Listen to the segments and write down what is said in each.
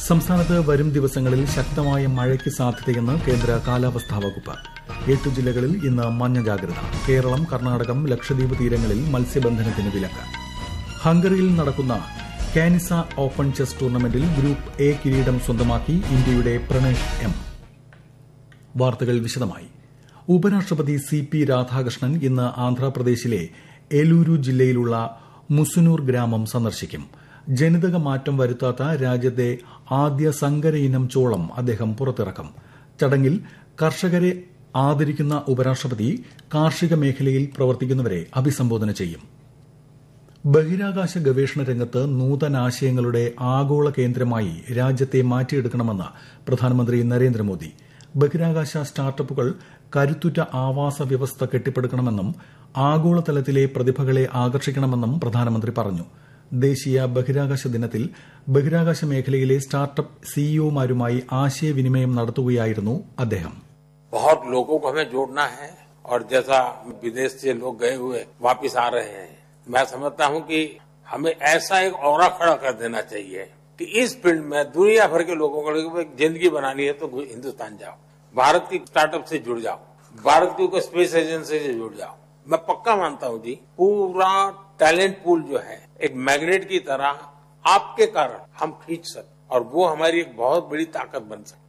സംസ്ഥാനത്ത് വരും ദിവസങ്ങളിൽ ശക്തമായ മഴയ്ക്ക് സാധ്യതയെന്ന് കേന്ദ്ര കാലാവസ്ഥാ വകുപ്പ് എട്ട് ജില്ലകളിൽ ഇന്ന് മഞ്ഞ ജാഗ്രത കേരളം കർണാടകം ലക്ഷദ്വീപ് തീരങ്ങളിൽ മത്സ്യബന്ധനത്തിന് വിലക്ക് ഹംഗറിയിൽ നടക്കുന്ന കാനിസ ഓപ്പൺ ചെസ് ടൂർണമെന്റിൽ ഗ്രൂപ്പ് എ കിരീടം സ്വന്തമാക്കി ഇന്ത്യയുടെ പ്രണേഷ് എം വാർത്തകൾ വിശദമായി ഉപരാഷ്ട്രപതി സി പി രാധാകൃഷ്ണൻ ഇന്ന് ആന്ധ്രാപ്രദേശിലെ എലൂരു ജില്ലയിലുള്ള മുസുനൂർ ഗ്രാമം സന്ദർശിക്കും ജനിതക മാറ്റം വരുത്താത്ത രാജ്യത്തെ ആദ്യ സങ്കര ഇനം ചോളം അദ്ദേഹം പുറത്തിറക്കും ചടങ്ങിൽ കർഷകരെ ആദരിക്കുന്ന ഉപരാഷ്ട്രപതി കാർഷിക മേഖലയിൽ പ്രവർത്തിക്കുന്നവരെ അഭിസംബോധന ചെയ്യും ബഹിരാകാശ ഗവേഷണ രംഗത്ത് നൂതനാശയങ്ങളുടെ ആഗോള കേന്ദ്രമായി രാജ്യത്തെ മാറ്റിയെടുക്കണമെന്ന് പ്രധാനമന്ത്രി നരേന്ദ്രമോദി ബഹിരാകാശ സ്റ്റാർട്ടപ്പുകൾ കരുത്തുറ്റ ആവാസ വ്യവസ്ഥ കെട്ടിപ്പടുക്കണമെന്നും ആഗോളതലത്തിലെ പ്രതിഭകളെ ആകർഷിക്കണമെന്നും പ്രധാനമന്ത്രി പറഞ്ഞു ദേശീയ ബഹിരാകാശ ദിനത്തിൽ ബഹിരാകാശ മേഖലയിലെ സ്റ്റാർട്ടപ്പ് സിഇഒമാരുമായി ആശയവിനിമയം നടത്തുകയായിരുന്നു അദ്ദേഹം बहुत लोगों को हमें जोड़ना है और जैसा विदेश से लोग गए हुए वापस आ रहे हैं मैं समझता हूं कि हमें ऐसा एक और खड़ा कर देना चाहिए कि इस फील्ड में दुनिया भर के लोगों को एक जिंदगी बनानी है तो हिंदुस्तान जाओ भारत की स्टार्टअप से जुड़ जाओ भारत की कोई स्पेस एजेंसी से जुड़ जाओ मैं पक्का मानता हूं जी पूरा टैलेंट पूल जो है एक मैग्नेट की तरह आपके कारण हम खींच सकते और वो हमारी एक बहुत बड़ी ताकत बन सकती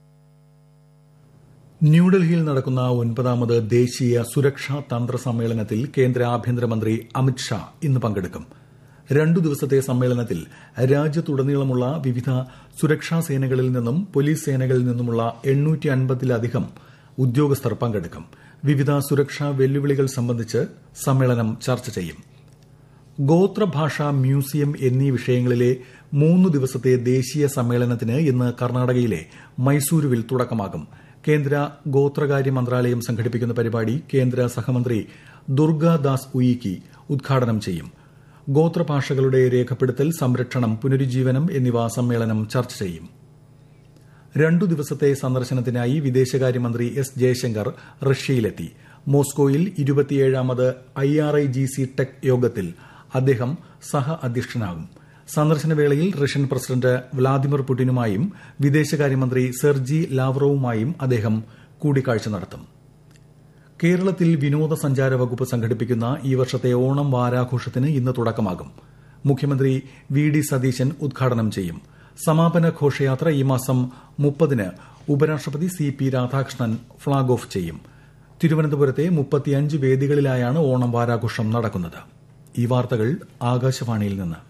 ന്യൂഡൽഹിയിൽ നടക്കുന്ന ഒൻപതാമത് ദേശീയ സുരക്ഷാ തന്ത്ര സമ്മേളനത്തിൽ കേന്ദ്ര ആഭ്യന്തരമന്ത്രി അമിത്ഷാ ഇന്ന് പങ്കെടുക്കും രണ്ടു ദിവസത്തെ സമ്മേളനത്തിൽ രാജ്യത്തുടനീളമുള്ള വിവിധ സുരക്ഷാ സേനകളിൽ നിന്നും പോലീസ് സേനകളിൽ നിന്നുമുള്ള എണ്ണൂറ്റി അൻപതിലധികം ഉദ്യോഗസ്ഥർ പങ്കെടുക്കും വിവിധ സുരക്ഷാ വെല്ലുവിളികൾ സംബന്ധിച്ച് സമ്മേളനം ചർച്ച ചെയ്യും ഗോത്രഭാഷ മ്യൂസിയം എന്നീ വിഷയങ്ങളിലെ മൂന്ന് ദിവസത്തെ ദേശീയ സമ്മേളനത്തിന് ഇന്ന് കർണാടകയിലെ മൈസൂരുവിൽ തുടക്കമാകും കേന്ദ്ര ഗോത്രകാര്യ മന്ത്രാലയം സംഘടിപ്പിക്കുന്ന പരിപാടി കേന്ദ്ര സഹമന്ത്രി ദുർഗാദാസ് ഉയിക്കി ഉദ്ഘാടനം ചെയ്യും ഗോത്രഭാഷകളുടെ രേഖപ്പെടുത്തൽ സംരക്ഷണം പുനരുജ്ജീവനം എന്നിവ സമ്മേളനം ചർച്ച ചെയ്യും രണ്ടു ദിവസത്തെ സന്ദർശനത്തിനായി വിദേശകാര്യമന്ത്രി എസ് ജയശങ്കർ റഷ്യയിലെത്തി മോസ്കോയിൽ ഇരുപത്തിയേഴാമത് I R I G C tech യോഗത്തിൽ അദ്ദേഹം സഹ അധ്യക്ഷനാകും സന്ദർശനവേളയിൽ റഷ്യൻ പ്രസിഡന്റ് വ്ളാദിമിർ പുടിനുമായും വിദേശകാര്യമന്ത്രി സെർജി ലാവ്റോവുമായും അദ്ദേഹം കൂടിക്കാഴ്ച നടത്തും കേരളത്തിൽ വിനോദസഞ്ചാര വകുപ്പ് സംഘടിപ്പിക്കുന്ന ഈ വർഷത്തെ ഓണം വാരാഘോഷത്തിന് ഇന്ന് തുടക്കമാകും മുഖ്യമന്ത്രി വി ഡി സതീശൻ ഉദ്ഘാടനം ചെയ്യും സമാപന ഘോഷയാത്ര ഈ മാസം മുപ്പതിന് ഉപരാഷ്ട്രപതി C P Radhakrishnan flag off ചെയ്യും തിരുവനന്തപുരത്തെ മുപ്പത്തിയഞ്ച് വേദികളിലായാണ് ഓണം വാരാഘോഷം നടക്കുന്നത് ഈ വാർത്തകൾ ആകാശവാണിയിൽ നിന്ന്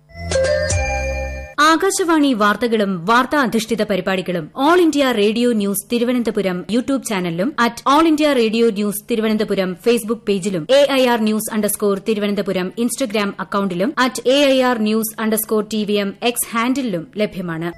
ആകാശവാണി വാർത്തകളും വാർത്താ അധിഷ്ഠിത പരിപാടികളും all India radio news Thiruvananthapuram YouTube ചാനലിലും at all India radio news Thiruvananthapuram Facebook പേജിലും A I R news underscore Thiruvananthapuram Instagram അക്കൌണ്ടിലും at A I R news underscore T V M X ഹാൻഡിലും ലഭ്യമാണ്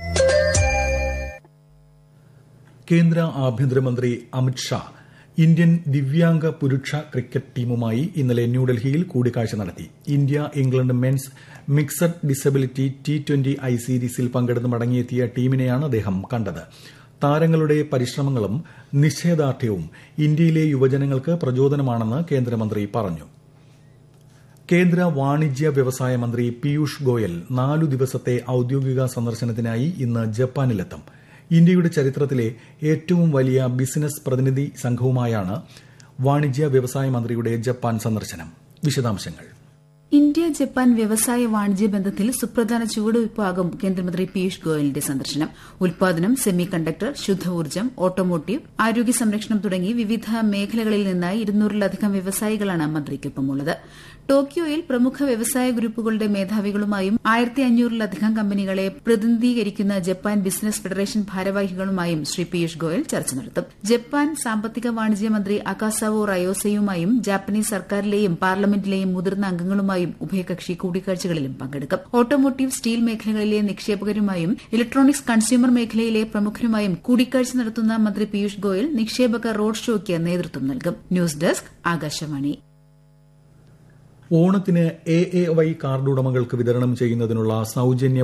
കേന്ദ്ര ആഭ്യന്തരമന്ത്രി അമിത്ഷാ ഇന്ത്യൻ ദിവ്യാംഗ പുരുഷ ക്രിക്കറ്റ് ടീമുമായി ഇന്നലെ ന്യൂഡൽഹിയിൽ കൂടിക്കാഴ്ച നടത്തി India England men's mixed disability T twenty I സീരീസിൽ പങ്കെടുത്ത് മടങ്ങിയെത്തിയ ടീമിനെയാണ് അദ്ദേഹം കണ്ടത് താരങ്ങളുടെ പരിശ്രമങ്ങളും നിശ്ചയദാർഢ്യവും ഇന്ത്യയിലെ യുവജനങ്ങൾക്ക് പ്രചോദനമാണെന്ന് കേന്ദ്രമന്ത്രി പറഞ്ഞു കേന്ദ്ര വാണിജ്യ വ്യവസായ മന്ത്രി പീയൂഷ് ഗോയൽ നാലു ദിവസത്തെ ഔദ്യോഗിക സന്ദർശനത്തിനായി ഇന്ന് ജപ്പാനിലെത്തും ഇന്ത്യയുടെ ചരിത്രത്തിലെ ഏറ്റവും വലിയ ബിസിനസ് പ്രതിനിധി സംഘവുമായാണ് വാണിജ്യ വ്യവസായ മന്ത്രിയുടെ ജപ്പാൻ സന്ദർശനം വിശദാംശങ്ങൾ ഇന്ത്യ ജപ്പാൻ വ്യവസായ വാണിജ്യ ബന്ധത്തിൽ സുപ്രധാന ചുവടുവയ്പാകും കേന്ദ്രമന്ത്രി പീയൂഷ് ഗോയലിന്റെ സന്ദർശനം ഉൽപാദനം സെമി കണ്ടക്ടർ ശുദ്ധ ഊർജ്ജം ഓട്ടോമോട്ടീവ് ആരോഗ്യ സംരക്ഷണം തുടങ്ങി വിവിധ മേഖലകളിൽ നിന്നായി ഇരുന്നൂറിലധികം വ്യവസായികളാണ് മന്ത്രിക്കൊപ്പമുള്ളത് ടോക്കിയോയിൽ പ്രമുഖ വ്യവസായ ഗ്രൂപ്പുകളുടെ മേധാവികളുമായും ആയിരത്തി അഞ്ഞൂറിലധികം കമ്പനികളെ പ്രതിനിധീകരിക്കുന്ന ജപ്പാൻ ബിസിനസ് ഫെഡറേഷൻ ഭാരവാഹികളുമായും ശ്രീ പീയൂഷ് ഗോയൽ ചർച്ച നടത്തും ജപ്പാൻ സാമ്പത്തിക വാണിജ്യ മന്ത്രി അകാസാവോ റയോസയുമായും ജാപ്പനീസ് സർക്കാരിലെയും പാർലമെന്റിലെയും മുതിർന്ന അംഗങ്ങളുമായും ഉഭയകക്ഷി കൂടിക്കാഴ്ചകളിലും പങ്കെടുക്കും ഓട്ടോമോട്ടീവ് സ്റ്റീൽ മേഖലകളിലെ നിക്ഷേപകരുമായും ഇലക്ട്രോണിക്സ് കൺസ്യൂമർ മേഖലയിലെ പ്രമുഖരുമായും കൂടിക്കാഴ്ച നടത്തുന്ന മന്ത്രി പീയൂഷ് ഗോയൽ നിക്ഷേപക റോഡ് ഷോയ്ക്ക് നേതൃത്വം നൽകും ന്യൂസ് ഡെസ്ക് ആകാശവാണി ഓണത്തിന് എ എ വൈ കാർഡ് ഉടമകൾക്ക് വിതരണം ചെയ്യുന്നതിനുള്ള സൌജന്യ